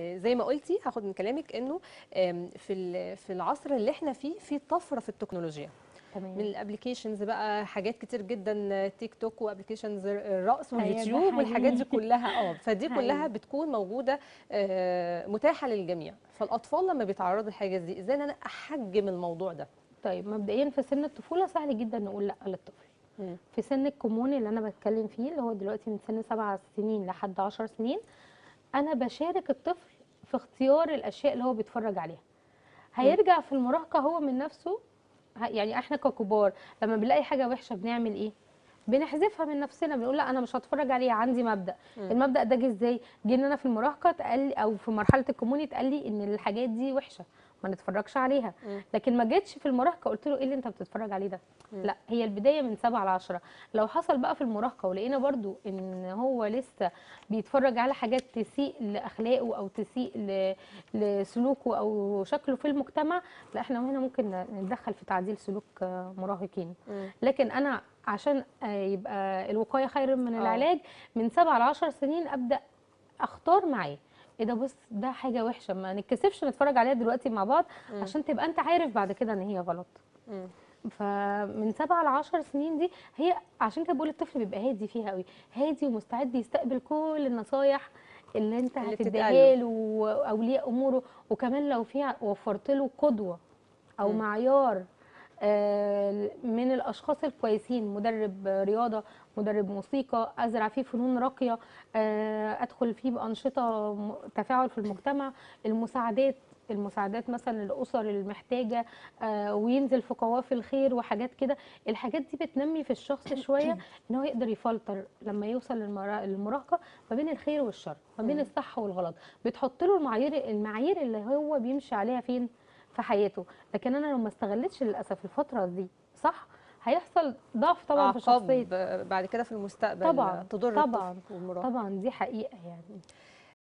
زي ما قلتي هاخد من كلامك انه آم، في ال- في العصر اللي احنا فيه في طفره في التكنولوجيا من تمام الابلكيشنز بقى حاجات كتير جدا تيك توك وابلكيشنز الرقص أيوة، ده واليوتيوب والحاجات دي حقيقي. كلها اه فدي كلها حقيقي. بتكون موجوده آه، متاحه للجميع فالاطفال لما بيتعرضوا للحاجات دي ازاي ان انا احجم الموضوع ده طيب مبدئيا في سن الطفوله سهل جدا نقول لا للطفل مم. في سن الكومون اللي انا بتكلم فيه اللي هو دلوقتي من سن سبع سنين لحد عشر سنين انا بشارك الطفل في اختيار الاشياء اللي هو بيتفرج عليها هيرجع في المراهقه هو من نفسه ه- يعني احنا ككبار لما بنلاقي حاجه وحشه بنعمل ايه بنحذفها من نفسنا بنقول لا انا مش هتفرج عليها عندي مبدا مم. المبدا ده جه ازاي جه ان انا في المراهقه اتقال لي- او في مرحله الكوموني اتقال لي ان الحاجات دي وحشه ما نتفرجش عليها مم. لكن ما جيتش في المراهقه قلت له ايه اللي انت بتتفرج عليه ده مم. لا هي البدايه من سبعة لعشرة لو حصل بقى في المراهقه ولقينا برضو ان هو لسه بيتفرج على حاجات تسيء لاخلاقه او تسيء ل- لسلوكه او شكله في المجتمع لا احنا هنا ممكن نتدخل في تعديل سلوك آه، مراهقين مم. لكن انا عشان آه، يبقى الوقايه خير من آه. العلاج من سبعة لعشر سنين ابدا اختار معاه ايه ده بص ده حاجه وحشه ما نتكسفش نتفرج عليها دلوقتي مع بعض مم. عشان تبقى انت عارف بعد كده ان هي غلط مم. فمن سبعة لعشر سنين دي هي عشان كده بقول الطفل بيبقى هادي فيها قوي هادي ومستعد يستقبل كل النصايح اللي انت اللي هتديها بتتقال له واولياء اموره وكمان لو فيها وفرت له قدوه او مم. معيار آه، من الاشخاص الكويسين مدرب رياضه مدرب موسيقى ازرع فيه فنون راقيه آه، ادخل فيه بانشطه م- تفاعل في المجتمع المساعدات المساعدات مثلا للاسر المحتاجه آه، وينزل في قوافل الخير وحاجات كده الحاجات دي بتنمي في الشخص شويه ان هو يقدر يفلتر لما يوصل للمرا- للمراهقه ما بين الخير والشر ما بين مم. الصح والغلط بتحط له المعايير المعايير اللي هو بيمشي عليها فين في حياته لكن انا لو ما استغلتش للاسف الفتره دي صح هيحصل ضعف طبعا في عقاب شخصيه بعد كده في المستقبل طبعا تضر طبعا الطفل والمراهق طبعا دي حقيقه يعني